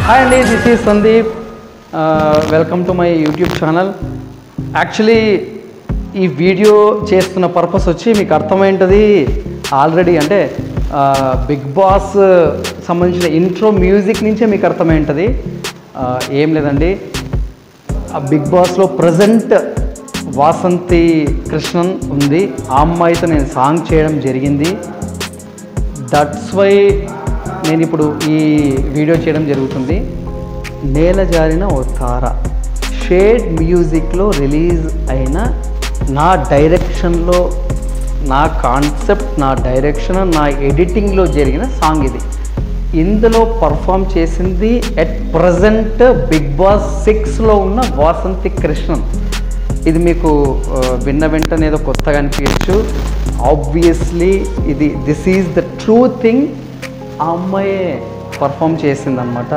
Hi అండి this is Sandeep welcome to my YouTube channel actually ఈ video చేస్తున్న purpose వచ్చి మీకు అర్థమైంటుంది ఆల్రెడీ అంటే బిగ్ బాస్ సంబంధించిన ఇంట్రో మ్యూజిక్ నుంచే మీకు అర్థమైంటుంది ఆ, ఏం లేదండి ఆ బిగ్ బాస్లో ప్రజెంట్ వాసంతి కృష్ణన్ ఉంది ఆ అమ్మాయితో నేను సాంగ్ చేయడం జరిగింది దట్స్ వై నేను ఇప్పుడు ఈ వీడియో చేయడం జరుగుతుంది నేల జారిన ఓ తార షేడ్ మ్యూజిక్లో రిలీజ్ అయిన నా డైరెక్షన్లో నా కాన్సెప్ట్ నా డైరెక్షన్ నా ఎడిటింగ్లో జరిగిన సాంగ్ ఇది ఇందులో పర్ఫామ్ చేసింది ఎట్ ప్రజెంట్ బిగ్ బాస్ సిక్స్లో ఉన్న వాసంతి కృష్ణన్ ఇది మీకు ఆ, విన్న వెంటనే ఏదో కొత్తగా అనిపించచ్చు ఆబ్వియస్లీ ఇది this is the true thing ఆ అమ్మాయే పర్ఫామ్ చేసిందనమాట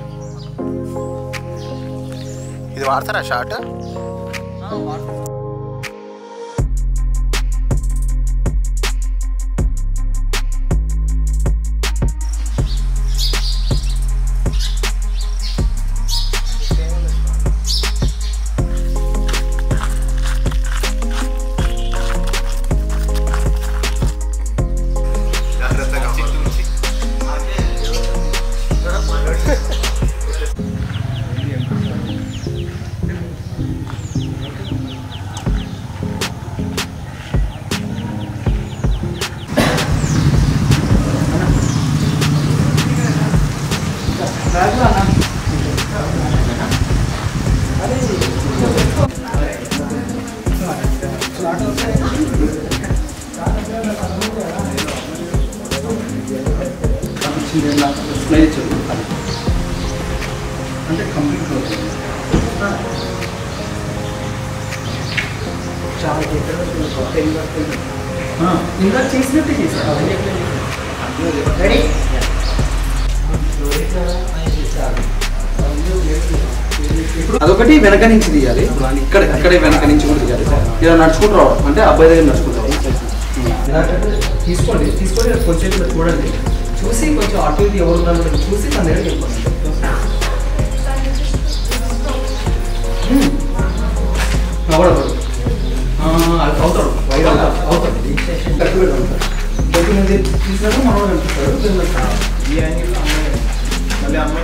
ఇది వాడతారా షార్ట్ అంటే కంప్లీట్ ఇంకా చేసినట్టే చేశారు రెడీ అదొకటి వెనక నుంచి తీయాలి ఇక్కడ ఇక్కడే వెనక నుంచి కూడా తీయాలి ఇలా నడుచుకుంటూ రావడం అంటే అబ్బాయి దగ్గర నడుచుకుంటూ తీసుకోండి తీసుకొని కొంచెం ఇట్లా చూడండి చూసి కొంచెం అటు ఇది ఎవరు ఉన్నారో కూడా చూసి తన దగ్గర చెప్పండి అవడదు అవుతాడు వైర్ అవుతాడు కరెక్ట్గా అవుతాడు కొంచెం మంది తీసినాక మనం కనిపిస్తాడు ఈ యాంగిల్ అమ్మాయి మళ్ళీ అమ్మాయి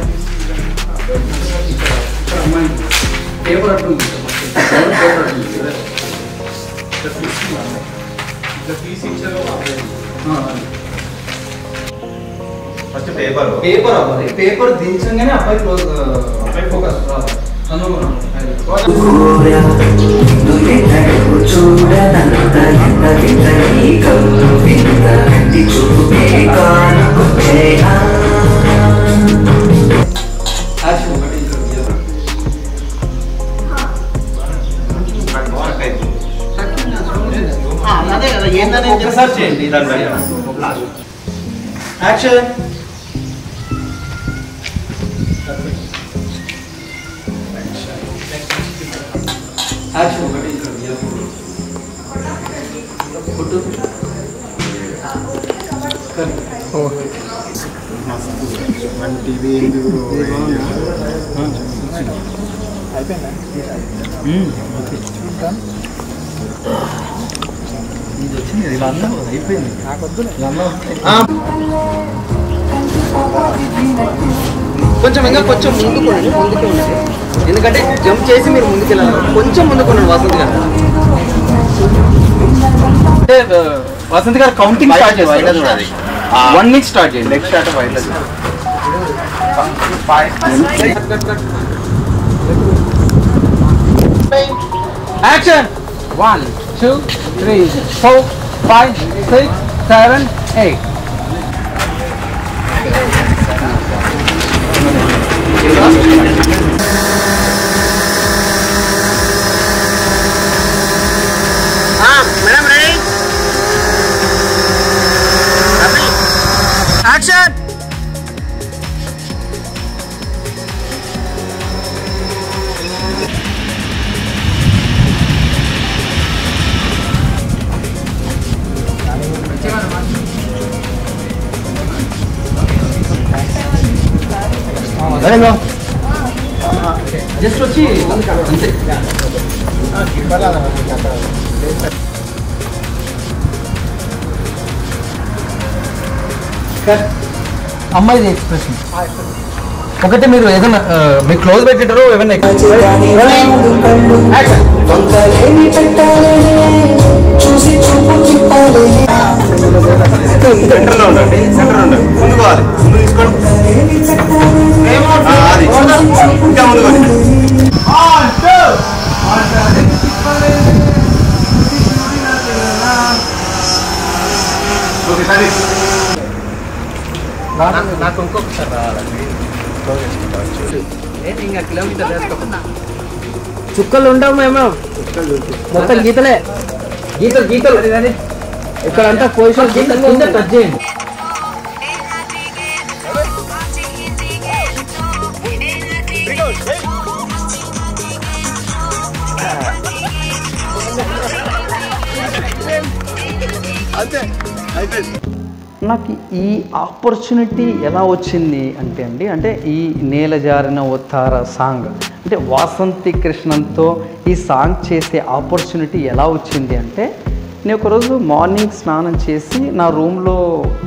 ఇక్కడ అమ్మాయి పేపర్ అట్టుంది పేపర్ అట్టుంది ఇట్లా తీసి ఇచ్చారు ఆ, ఫస్ట్ పేపర్ పేపర్ అవ్వాలి పేపర్ దించగానే అబ్బాయి క్లోజ్ అబ్బాయి ఫోకస్ అనుకున్నాను యాక్షన్ ఒకటి ఇక్కడ తీయాలి. అదే కదా ఏందని ఒక్కసారి చేయండి దాని పైన. యాక్షన్ యాక్షన్ ఒకటి ఇక్కడ తీయాలి. కొట్టు. కట్. ఇది వచ్చింది ఇలా అన్నా అయిపోయింది ఇలా అన్నా కొంచెం ఇంకా కొంచెం ముందుకు ఉండండి ముందుకు ఉండండి ఎందుకంటే జంప్ చేసి మీరు ముందుకు వెళ్ళాలి కొంచెం ముందుకు ఉండండి వసంత్ గారు అంటే ఆ, వసంత్ గారు కౌంటింగ్ స్టార్ట్ చేస్తారు వన్ నుంచి స్టార్ట్ చేయండి next start action one two three four five six seven eight madam ready action just వచ్చి అంతే అమ్మాయిది ఎక్స్ప్రెషన్ ఒకటి మీరు ఏదైనా ఆ, మీరు క్లోజ్ పెట్టారు ఏమైనా సెంటర్లో ఉండండి సెంటర్ ఉండండి ముందు పోవాలి ముందు తీసుకోండి ఆ, అది ఇంకా ముందు పోండి. ఓకే సరే నాకు ఇంకొకసారి రావాలండి ఏంటి ఇంకా కిలోమీటర్ వేసుకోకుండా చుక్కలు ఉండవు మేము మొత్తం గీతలే గీతలు గీతలు ఇక్కడంతా పొజిషన్ గీతలు కింద టచ్ చేయండి అంతే అయిపోయింది నాకు ఈ ఆపర్చునిటీ ఎలా వచ్చింది అంటే అండి అంటే ఈ నేల జారిన ఒత్తార సాంగ్ అంటే వాసంతి కృష్ణన్తో ఈ సాంగ్ చేసే ఆపర్చునిటీ ఎలా వచ్చింది అంటే నేను ఒకరోజు మార్నింగ్ స్నానం చేసి నా రూమ్లో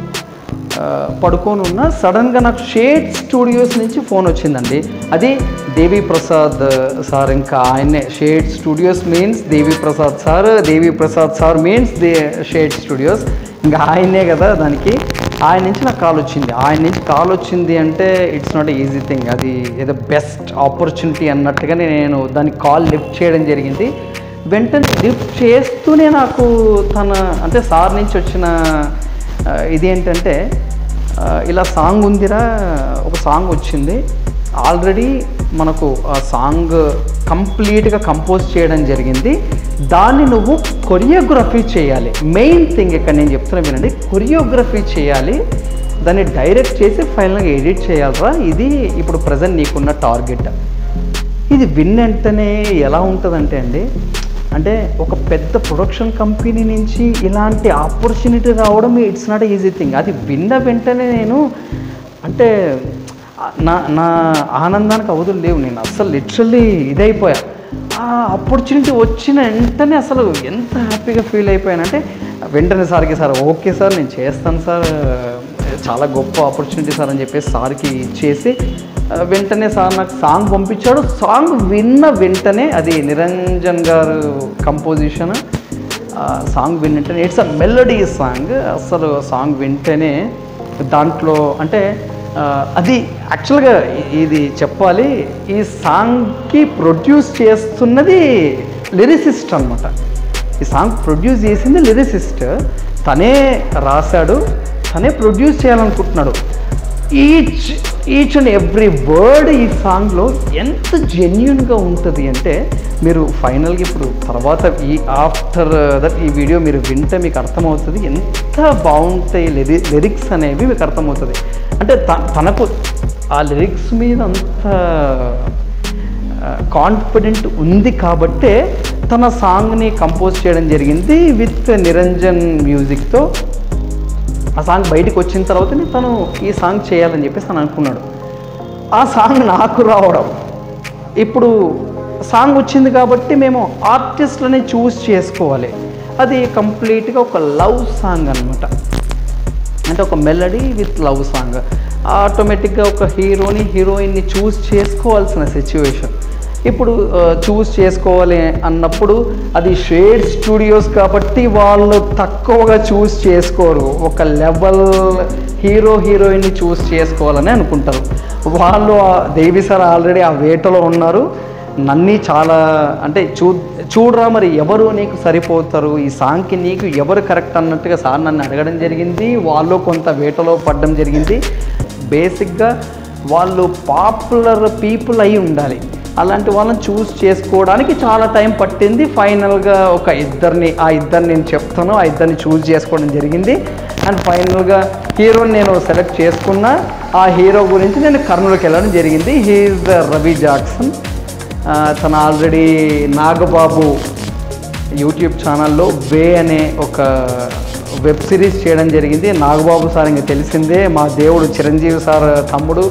ఆ, పడుకొని ఉన్న సడన్గా నాకు షేడ్ స్టూడియోస్ నుంచి ఫోన్ వచ్చిందండి అది దేవి ప్రసాద్ సార్ ఇంకా ఆయన్నే Shade Studios means Devi Prasad sir Devi Prasad sir means the Shade Studios ఇంకా ఆయనే కదా దానికి ఆయన నుంచి నాకు కాల్ వచ్చింది ఆయన నుంచి కాల్ వచ్చింది అంటే ఇట్స్ నాట్ ఈజీ థింగ్ అది ఏదో బెస్ట్ ఆపర్చునిటీ అన్నట్టుగానే నేను దానికి కాల్ లిఫ్ట్ చేయడం జరిగింది వెంటనే లిఫ్ట్ చేస్తూనే నాకు తన అంటే సార్ నుంచి వచ్చిన ఆ, ఇదేంటంటే ఆ, ఇలా సాంగ్ ఉందిరా ఒక సాంగ్ వచ్చింది ఆల్రెడీ మనకు ఆ సాంగ్ కంప్లీట్గా కంపోజ్ చేయడం జరిగింది దాన్ని నువ్వు కొరియోగ్రఫీ చేయాలి మెయిన్ థింగ్ ఇక్కడ నేను చెప్తున్నా వినండి కొరియోగ్రఫీ చేయాలి దాన్ని డైరెక్ట్ చేసి ఫైనల్గా ఎడిట్ చేయాలరా ఇది ఇప్పుడు ప్రజెంట్ నీకున్న టార్గెట్ ఇది విన్ వెంటనే ఎలా ఉంటుందంటే అండి అంటే ఒక పెద్ద ప్రొడక్షన్ కంపెనీ నుంచి ఇలాంటి ఆపర్చునిటీ రావడం ఇట్స్ నాట్ ఈజీ థింగ్ అది విన్న వెంటనే నేను అంటే నా నా ఆనందానికి అవధులు లేవు నేను అస్సలు లిటరల్లీ ఇదైపోయా ఆ ఆపర్చునిటీ వచ్చిన వెంటనే అసలు ఎంత హ్యాపీగా ఫీల్ అయిపోయానంటే వెంటనే సార్కి సార్ ఓకే సార్ నేను చేస్తాను సార్ చాలా గొప్ప ఆపర్చునిటీ సార్ అని చెప్పేసి సార్కి ఇచ్చేసి ఆ, వెంటనే సార్ నాకు సాంగ్ పంపించాడు సాంగ్ విన్న వెంటనే అది నిరంజన్ గారు కంపోజిషన్ సాంగ్ విన్న వెంటనే ఇట్స్ అ మెలోడీ సాంగ్ అసలు సాంగ్ వింటేనే దాంట్లో అంటే ఆ, అది యాక్చువల్గా ఇది చెప్పాలి ఈ సాంగ్కి ప్రొడ్యూస్ చేస్తున్నది లిరిసిస్ట్ అనమాట ఈ సాంగ్ ప్రొడ్యూస్ చేసింది లిరిసిస్ట్ తనే రాశాడు తనే ప్రొడ్యూస్ చేయాలనుకుంటున్నాడు each each and every word ఈ సాంగ్లో ఎంత జెన్యున్గా ఉంటుంది అంటే మీరు ఫైనల్గా ఇప్పుడు తర్వాత ఈ ఆఫ్టర్ దట్ ఈ వీడియో మీరు వింటే మీకు అర్థమవుతుంది ఎంత బాగుంటాయి లిరి లిరిక్స్ అనేవి మీకు అర్థమవుతుంది అంటే త- తనకు ఆ లిరిక్స్ మీద అంత కాన్ఫిడెంట్ ఉంది కాబట్టే తన సాంగ్ని కంపోజ్ చేయడం జరిగింది విత్ నిరంజన్ మ్యూజిక్తో ఆ సాంగ్ బయటికి వచ్చిన తర్వాతనే తను ఈ సాంగ్ చేయాలని చెప్పేసి తను అనుకున్నాడు ఆ సాంగ్ నాకు రావడం ఇప్పుడు సాంగ్ వచ్చింది కాబట్టి మేము ఆర్టిస్ట్లని చూస్ చేసుకోవాలి అది కంప్లీట్గా ఒక లవ్ సాంగ్ అనమాట అంటే ఒక మెలడీ విత్ లవ్ సాంగ్ ఆటోమేటిక్గా ఒక హీరోని హీరోయిన్ని చూస్ చేసుకోవాల్సిన సిచ్యువేషన్ ఇప్పుడు చూస్ చేసుకోవాలి అన్నప్పుడు అది షేడ్ స్టూడియోస్ కాబట్టి వాళ్ళు తక్కువగా చూస్ చేసుకోరు ఒక లెవెల్ హీరో హీరోయిన్ని చూస్ చేసుకోవాలని అనుకుంటారు వాళ్ళు ఆ దేవి సార్ ఆల్రెడీ ఆ వేటలో ఉన్నారు నన్ని చాలా అంటే చూ చూడరా మరి ఎవరు నీకు సరిపోతారు ఈ సాంగ్కి నీకు ఎవరు కరెక్ట్ అన్నట్టుగా సార్ నన్ను అడగడం జరిగింది వాళ్ళు కొంత వేటలో పడడం జరిగింది బేసిక్గా వాళ్ళు పాపులర్ పీపుల్ అయి ఉండాలి అలాంటి వాళ్ళని చూస్ చేసుకోవడానికి చాలా టైం పట్టింది ఫైనల్గా ఒక ఇద్దరిని ఆ ఇద్దరిని నేను చెప్తాను ఆ ఇద్దరిని చూస్ చేసుకోవడం జరిగింది అండ్ ఫైనల్గా హీరోని నేను సెలెక్ట్ చేసుకున్నా ఆ హీరో గురించి నేను కర్నూలుకి వెళ్ళడం జరిగింది హీఈస్ ద రవి జాక్సన్ ఆ, తను ఆల్రెడీ నాగబాబు యూట్యూబ్ ఛానల్లో వే అనే ఒక వెబ్ సిరీస్ చేయడం జరిగింది నాగబాబు సార్ ఇంకా తెలిసిందే మా దేవుడు చిరంజీవి సార్ తమ్ముడు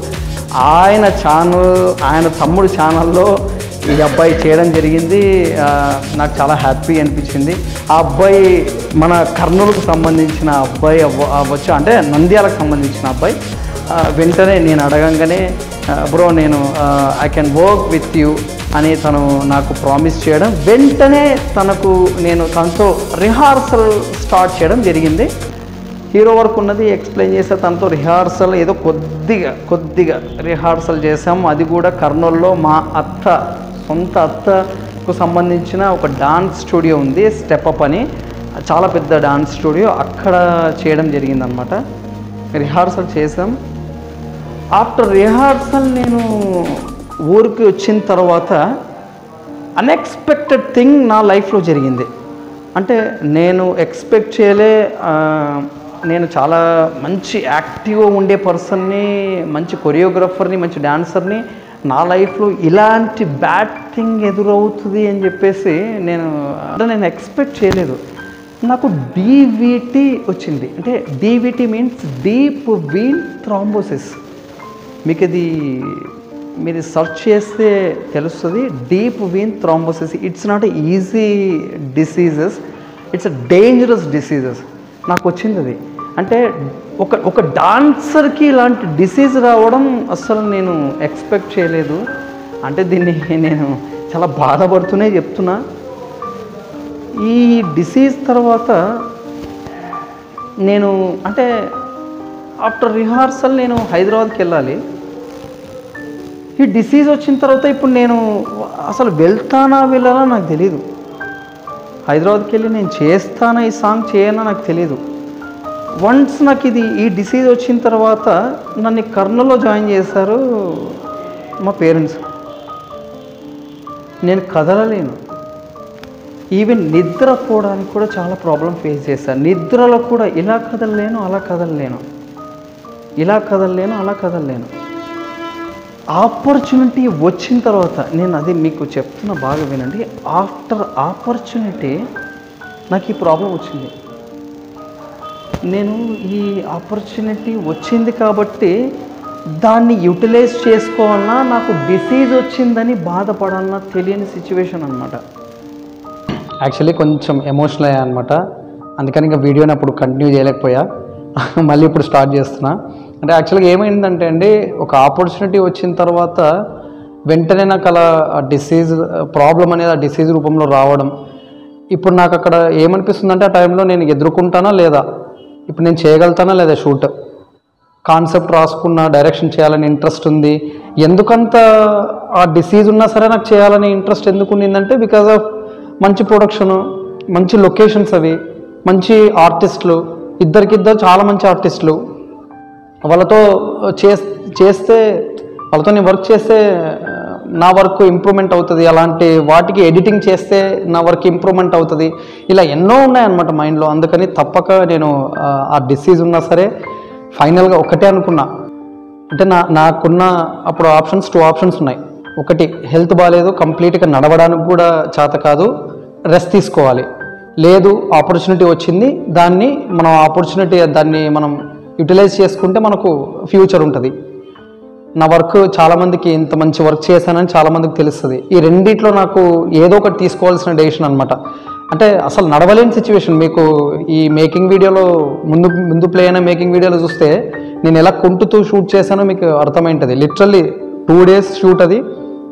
ఆయన ఛానల్ ఆయన తమ్ముడు ఛానల్లో ఈ అబ్బాయి చేయడం జరిగింది ఆ, నాకు చాలా హ్యాపీ అనిపించింది ఆ అబ్బాయి మన కర్నూలుకు సంబంధించిన అబ్బాయి అవ్వ- అవ్వచ్చు అంటే నంద్యాలకు సంబంధించిన అబ్బాయి ఆ, వెంటనే నేను అడగంగానే బ్రో నేను I can work with you అని తను నాకు ప్రామిస్ చేయడం వెంటనే తనకు నేను తనతో రిహార్సల్ స్టార్ట్ చేయడం జరిగింది హీరో వర్క్ ఉన్నది ఎక్స్ప్లెయిన్ చేస్తే తనతో రిహార్సల్ ఏదో కొద్దిగా కొద్దిగా రిహార్సల్ చేసాం అది కూడా కర్నూలులో మా అత్త సొంత అత్తకు సంబంధించిన ఒక డాన్స్ స్టూడియో ఉంది స్టెప్ అప్ అని చాలా పెద్ద డాన్స్ స్టూడియో అక్కడ చేయడం జరిగిందనమాట రిహార్సల్ చేసాం ఆఫ్టర్ రిహార్సల్ నేను ఊరికి వచ్చిన తర్వాత అన్ఎక్స్పెక్టెడ్ థింగ్ నా లైఫ్లో జరిగింది అంటే నేను ఎక్స్పెక్ట్ చేయలే ఆ, నేను చాలా మంచి యాక్టివ్గా ఉండే పర్సన్ని మంచి కొరియోగ్రఫర్ని మంచి డాన్సర్ని నా లైఫ్లో ఇలాంటి బ్యాడ్ థింగ్ ఎదురవుతుంది అని చెప్పేసి నేను అంటే నేను ఎక్స్పెక్ట్ చేయలేదు నాకు డీవీటీ వచ్చింది అంటే DVT means deep vein thrombosis మీకు ఇది మీరు సెర్చ్ చేస్తే తెలుస్తుంది deep vein thrombosis it's not easy diseases it's a dangerous diseases నాకు వచ్చింది అది అంటే ఒక ఒక డాన్సర్కి ఇలాంటి డిసీజ్ రావడం అస్సలు నేను ఎక్స్పెక్ట్ చేయలేదు అంటే దీన్ని నేను చాలా బాధపడుతూనే చెప్తున్నా ఈ డిసీజ్ తర్వాత నేను అంటే ఆఫ్టర్ రిహార్సల్ నేను హైదరాబాద్కి వెళ్ళాలి ఈ డిసీజ్ వచ్చిన తర్వాత ఇప్పుడు నేను అసలు వెళ్తానా వెళ్ళానా నాకు తెలియదు హైదరాబాద్కి వెళ్ళి నేను చేస్తానా ఈ సాంగ్ చేయనా నాకు తెలియదు వన్స్ నాకు ఇది ఈ డిసీజ్ వచ్చిన తర్వాత నన్ను కర్నూలులో జాయిన్ చేశారు మా పేరెంట్స్ నేను కదలలేను ఈవెన్ నిద్రపోవడానికి కూడా చాలా ప్రాబ్లం ఫేస్ చేశాను నిద్రలో కూడా ఇలా కదలలేను అలా కదలలేను ఇలా కదలలేను అలా కదలలేను ఆపర్చునిటీ వచ్చిన తర్వాత నేను అది మీకు చెప్తున్న బాగా వినండి ఆఫ్టర్ ఆపర్చునిటీ నాకు ఈ ప్రాబ్లం వచ్చింది నేను ఈ ఆపర్చునిటీ వచ్చింది కాబట్టి దాన్ని యూటిలైజ్ చేసుకోవాలన్నా నాకు డిసీజ్ వచ్చిందని బాధపడాలన్నా తెలియని సిచ్యువేషన్ అనమాట యాక్చువల్లీ కొంచెం ఎమోషనల్ అయ్యా అనమాట అందుకని ఇంకా వీడియోని అప్పుడు కంటిన్యూ చేయలేకపోయా మళ్ళీ ఇప్పుడు స్టార్ట్ చేస్తున్నా అంటే యాక్చువల్గా ఏమైందంటే అండి ఒక ఆపర్చునిటీ వచ్చిన తర్వాత వెంటనే నాకు అలా ఆ డిసీజ్ ప్రాబ్లం అనేది ఆ డిసీజ్ రూపంలో రావడం ఇప్పుడు నాకు అక్కడ ఏమనిపిస్తుందంటే ఆ టైంలో నేను ఎదుర్కొంటానా లేదా ఇప్పుడు నేను చేయగలుగుతానా లేదా షూట్ కాన్సెప్ట్ రాసుకున్న డైరెక్షన్ చేయాలని ఇంట్రెస్ట్ ఉంది ఎందుకంత ఆ డిసీజ్ ఉన్నా సరే నాకు చేయాలని ఇంట్రెస్ట్ ఎందుకు ఉండిందంటే బికాజ్ ఆఫ్ మంచి ప్రొడక్షను మంచి లొకేషన్స్ అవి మంచి ఆర్టిస్టులు ఇద్దరికిద్దరు చాలా మంచి ఆర్టిస్టులు వాళ్ళతో చేస్ చేస్తే వాళ్ళతో నేను వర్క్ చేస్తే ఆ, నా వర్క్ ఇంప్రూవ్మెంట్ అవుతుంది అలాంటి వాటికి ఎడిటింగ్ చేస్తే నా వర్క్ ఇంప్రూవ్మెంట్ అవుతుంది ఇలా ఎన్నో ఉన్నాయన్నమాట మైండ్లో అందుకని తప్పక నేను ఆ, ఆ డిసీజ్ ఉన్నా సరే ఫైనల్గా ఒకటే అనుకున్నా అంటే నా నాకున్న అప్పుడు ఆప్షన్స్ టూ ఆప్షన్స్ ఉన్నాయి ఒకటి హెల్త్ బాగాలేదు కంప్లీట్గా నడవడానికి కూడా చేత కాదు రెస్ట్ తీసుకోవాలి లేదు ఆపర్చునిటీ వచ్చింది దాన్ని మనం ఆపర్చునిటీ దాన్ని మనం యూటిలైజ్ చేసుకుంటే మనకు ఫ్యూచర్ ఉంటుంది నా వర్క్ చాలామందికి ఇంత మంచి వర్క్ చేశానని చాలామందికి తెలుస్తుంది ఈ రెండిట్లో నాకు ఏదో ఒకటి తీసుకోవాల్సిన డెసిషన్ అనమాట అంటే అసలు నడవలేని సిచ్యువేషన్ మీకు ఈ మేకింగ్ వీడియోలో ముందు ముందు ప్లే అయిన మేకింగ్ వీడియోలో చూస్తే నేను ఎలా కుంటుతూ షూట్ చేశానో మీకు అర్థమైంటుంది లిటరల్లీ టూ డేస్ షూట్ అది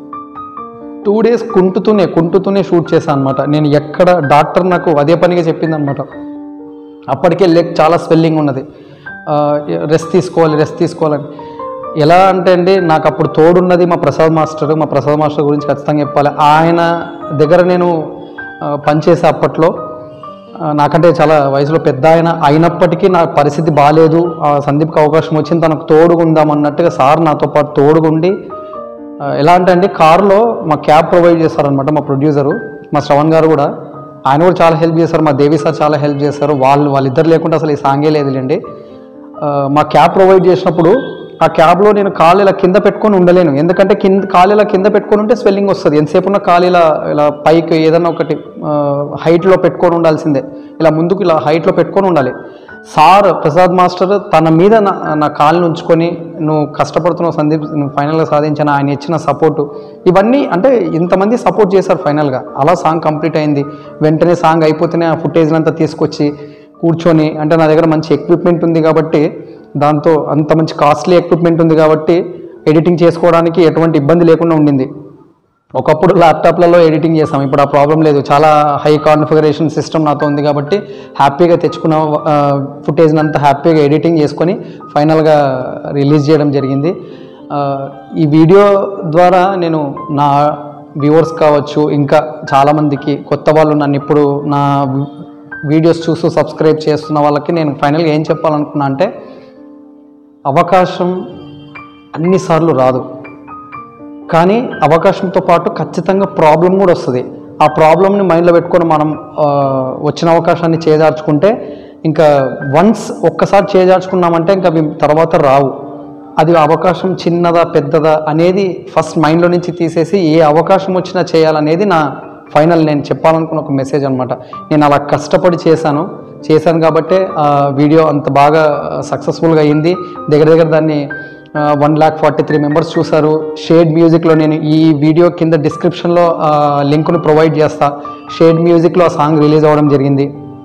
టూ డేస్ కుంటుతూనే కుంటుతూనే షూట్ చేశాను అనమాట నేను ఎక్కడ డాక్టర్ నాకు అదే పనిగా చెప్పింది అనమాట అప్పటికే లెగ్ చాలా స్వెల్లింగ్ ఉన్నది రెస్ట్ తీసుకోవాలి రెస్ట్ తీసుకోవాలని ఎలా అంటే అండి నాకు అప్పుడు తోడున్నది మా ప్రసాద్ మాస్టర్ మా ప్రసాద్ మాస్టర్ గురించి ఖచ్చితంగా చెప్పాలి ఆయన దగ్గర నేను ఆ, పనిచేసే అప్పట్లో ఆ, నాకంటే చాలా వయసులో పెద్ద ఆయన అయినప్పటికీ నా పరిస్థితి బాగాలేదు ఆ సందీప్కి అవకాశం వచ్చింది తనకు తోడుగా ఉందాం అన్నట్టుగా సార్ నాతో పాటు తోడుగుండి ఆ, ఎలా అంటే అండి కారులో మా క్యాబ్ ప్రొవైడ్ చేస్తారనమాట మా ప్రొడ్యూసరు మా శ్రవణ్ గారు కూడా ఆయన కూడా చాలా హెల్ప్ చేశారు మా దేవి సార్ చాలా హెల్ప్ చేశారు వాళ్ళు వాళ్ళిద్దరు లేకుండా అసలు ఈ సాంగే లేదులేండి ఆ, మా క్యాబ్ ప్రొవైడ్ చేసినప్పుడు ఆ క్యాబ్లో నేను కాలు ఇలా కింద పెట్టుకొని ఉండలేను ఎందుకంటే కింద కాలు ఇలా కింద పెట్టుకొని ఉంటే స్వెల్లింగ్ వస్తుంది ఎంతసేపు ఉన్న కాలు ఇలా ఇలా పైకి ఏదైనా ఒకటి హైట్లో పెట్టుకొని ఉండాల్సిందే ఇలా ముందుకు ఇలా హైట్లో పెట్టుకొని ఉండాలి సార్ ప్రసాద్ మాస్టర్ తన మీద నా నా కాళ్ళని ఉంచుకొని నువ్వు కష్టపడుతున్నావు సందీప్ నువ్వు ఫైనల్గా సాధించిన ఆయన ఇచ్చిన సపోర్టు ఇవన్నీ అంటే ఇంతమంది సపోర్ట్ చేశారు ఫైనల్గా అలా సాంగ్ కంప్లీట్ అయింది వెంటనే సాంగ్ అయిపోతేనే ఆ ఫుటేజ్ అంతా తీసుకొచ్చి కూర్చొని అంటే నా దగ్గర మంచి ఎక్విప్మెంట్ ఉంది కాబట్టి దాంతో అంత మంచి కాస్ట్లీ ఎక్విప్మెంట్ ఉంది కాబట్టి ఎడిటింగ్ చేసుకోవడానికి ఎటువంటి ఇబ్బంది లేకుండా ఉండింది ఒకప్పుడు ల్యాప్టాప్లలో ఎడిటింగ్ చేస్తాం ఇప్పుడు ఆ ప్రాబ్లం లేదు చాలా హై కాన్ఫిగరేషన్ సిస్టమ్ నాతో ఉంది కాబట్టి హ్యాపీగా తెచ్చుకున్న ఫుటేజ్ని అంతా హ్యాపీగా ఎడిటింగ్ చేసుకొని ఫైనల్గా రిలీజ్ చేయడం జరిగింది ఆ, ఈ వీడియో ద్వారా నేను నా వ్యూవర్స్ కావచ్చు ఇంకా చాలామందికి కొత్త వాళ్ళు నన్ను ఇప్పుడు నా వీడియోస్ చూస్తూ సబ్స్క్రైబ్ చేస్తున్న వాళ్ళకి నేను ఫైనల్గా ఏం చెప్పాలనుకున్నా అంటే అవకాశం అన్నిసార్లు రాదు కానీ అవకాశంతో పాటు ఖచ్చితంగా ప్రాబ్లం కూడా వస్తుంది ఆ ప్రాబ్లమ్ని మైండ్లో పెట్టుకొని మనం ఆ, వచ్చిన అవకాశాన్ని చేజార్చుకుంటే ఇంకా వన్స్ ఒక్కసారి చేజార్చుకున్నామంటే ఇంకా అవి తర్వాత రావు అది అవకాశం చిన్నదా పెద్దదా అనేది ఫస్ట్ మైండ్లో నుంచి తీసేసి ఏ అవకాశం వచ్చినా చేయాలనేది నా ఫైనల్ నేను చెప్పాలనుకున్న ఒక మెసేజ్ అనమాట నేను అలా కష్టపడి చేశాను చేశాను కాబట్టే ఆ వీడియో అంత బాగా సక్సెస్ఫుల్గా అయ్యింది దగ్గర దగ్గర దాన్ని one lakh forty three members చూశారు షేడ్ మ్యూజిక్లో నేను ఈ వీడియో కింద డిస్క్రిప్షన్లో లింక్ను ప్రొవైడ్ చేస్తా షేడ్ మ్యూజిక్లో ఆ సాంగ్ రిలీజ్ అవ్వడం జరిగింది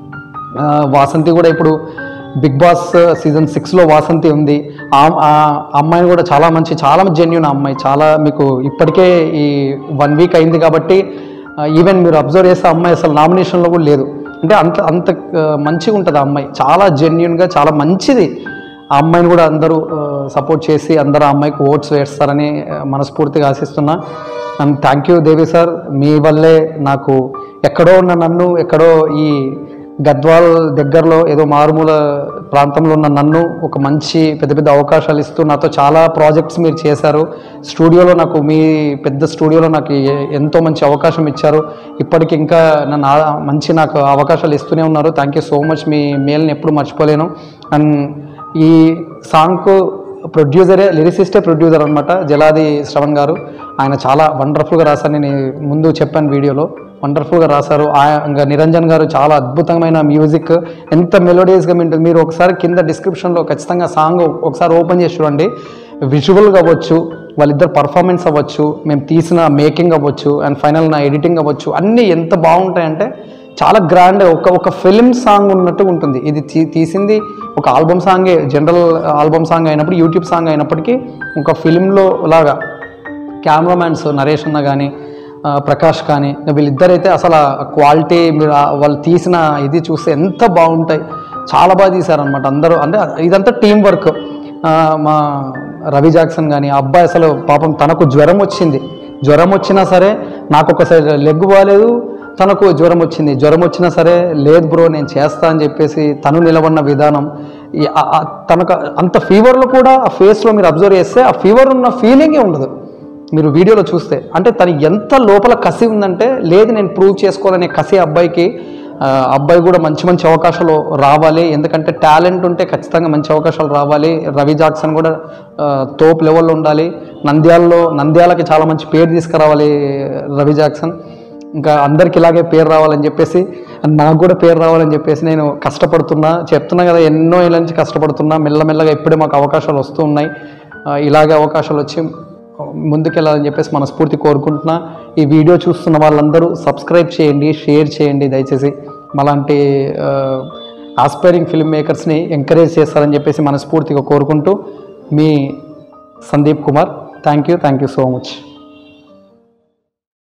ఆ, వాసంతి కూడా ఇప్పుడు బిగ్ బాస్ సీజన్ సిక్స్లో వాసంతి ఉంది ఆ ఆ అమ్మాయి కూడా చాలా మంచి చాలా జెన్యున్ అమ్మాయి చాలా మీకు ఇప్పటికే ఈ వన్ వీక్ అయింది కాబట్టి ఈవెన్ మీరు అబ్జర్వ్ చేస్తే ఆ అమ్మాయి అసలు నామినేషన్లో కూడా లేదు అంటే అంత అంత ఆ, మంచిగా ఉంటుంది ఆ అమ్మాయి చాలా జెన్యున్గా చాలా మంచిది ఆ అమ్మాయిని కూడా అందరూ సపోర్ట్ చేసి అందరూ ఆ అమ్మాయికి ఓట్స్ వేస్తారని ఆ, మనస్ఫూర్తిగా ఆశిస్తున్నా and thank you Devi sir మీ వల్లే నాకు ఎక్కడో ఉన్న నన్ను ఎక్కడో ఈ గద్వాల్ దగ్గరలో ఏదో మారుమూల ప్రాంతంలో ఉన్న నన్ను ఒక మంచి పెద్ద పెద్ద అవకాశాలు ఇస్తూ నాతో చాలా ప్రాజెక్ట్స్ మీరు చేశారు స్టూడియోలో నాకు మీ పెద్ద స్టూడియోలో నాకు ఎ- ఎంతో మంచి అవకాశం ఇచ్చారు ఇప్పటికి ఇంకా నన్ను ఆ- మంచి నాకు అవకాశాలు ఇస్తూనే ఉన్నారు థ్యాంక్ యూ సో మచ్ మీ మేల్ని ఎప్పుడు మర్చిపోలేను అండ్ ఈ సాంగ్కు ప్రొడ్యూసరే లిరిసిస్టే ప్రొడ్యూసర్ అనమాట జలాది శ్రవణ్ గారు ఆయన చాలా వండర్ఫుల్గా రాశారు నేను ముందు చెప్పాను వీడియోలో వండర్ఫుల్గా రాశారు ఆ- ఇంకా నిరంజన్ గారు చాలా అద్భుతమైన మ్యూజిక్ ఎంత మెలోడియస్గా ఉంటుంది మీరు ఒకసారి కింద డిస్క్రిప్షన్లో ఖచ్చితంగా సాంగ్ ఒకసారి ఓపెన్ చేసి చూడండి విజువల్గా అవ్వచ్చు వాళ్ళిద్దరు పర్ఫార్మెన్స్ అవ్వచ్చు మేము తీసిన మేకింగ్ అవ్వచ్చు అండ్ ఫైనల్ నా ఎడిటింగ్ అవ్వచ్చు అన్నీ ఎంత బాగుంటాయంటే చాలా గ్రాండ్ ఒక ఒక ఫిలిం సాంగ్ ఉన్నట్టు ఉంటుంది ఇది తీ- తీసింది ఒక ఆల్బమ్ సాంగే జనరల్ ఆల్బమ్ సాంగ్ అయినప్పుడు యూట్యూబ్ సాంగ్ అయినప్పటికీ ఒక ఫిలింలో లాగా కెమెరామ్యాన్స్ నరేష్ అన్న కానీ ప్రకాష్ కానీ వీళ్ళిద్దరైతే అసలు ఆ క్వాలిటీ మీరు ఆ వాళ్ళు తీసిన ఇది చూస్తే ఎంత బాగుంటాయి చాలా బాగా తీశారనమాట అందరూ అంటే ఇదంతా టీం వర్క్ మా రవి జాక్సన్ కానీ ఆ అబ్బాయి అసలు పాపం తనకు జ్వరం వచ్చింది జ్వరం వచ్చినా సరే నాకు ఒకసారి లెగ్ బాగాలేదు తనకు జ్వరం వచ్చింది జ్వరం వచ్చినా సరే లేదు బ్రో నేను చేస్తా అని చెప్పేసి తను నిలబడిన విధానం ఈ ఆ- ఆ తనకు అంత ఫీవర్లో కూడా ఆ ఫేస్లో మీరు అబ్జర్వ్ చేస్తే ఆ ఫీవర్ ఉన్న ఫీలింగే ఉండదు మీరు వీడియోలో చూస్తే అంటే తను ఎంత లోపల కసి ఉందంటే లేదు నేను ప్రూవ్ చేసుకోవాలనే కసి అబ్బాయికి ఆ, అబ్బాయి కూడా మంచి మంచి అవకాశాలు రావాలి ఎందుకంటే టాలెంట్ ఉంటే ఖచ్చితంగా మంచి అవకాశాలు రావాలి రవి జాక్సన్ కూడా ఆ, తోప్ లెవెల్లో ఉండాలి నంద్యాలలో నంద్యాలకి చాలా మంచి పేరు తీసుకురావాలి రవి జాక్సన్ ఇంకా అందరికి ఇలాగే పేరు రావాలని చెప్పేసి నాకు కూడా పేరు రావాలని చెప్పేసి నేను కష్టపడుతున్నా చెప్తున్నా కదా ఎన్నో ఏళ్ళ నుంచి కష్టపడుతున్నా మెల్లమెల్లగా ఇప్పుడే మాకు అవకాశాలు వస్తూ ఉన్నాయి ఆ, ఇలాగే అవకాశాలు వచ్చి ముందుకెళ్ళాలని చెప్పేసి మనస్ఫూర్తి కోరుకుంటున్నా ఈ వీడియో చూస్తున్న వాళ్ళందరూ సబ్స్క్రైబ్ చేయండి షేర్ చేయండి దయచేసి మలాంటి ఆస్పైరింగ్ ఫిల్మ్ మేకర్స్ని ఎంకరేజ్ చేస్తారని చెప్పేసి మనస్ఫూర్తిగా కోరుకుంటూ మీ Sandeep Kumar thank you thank you so much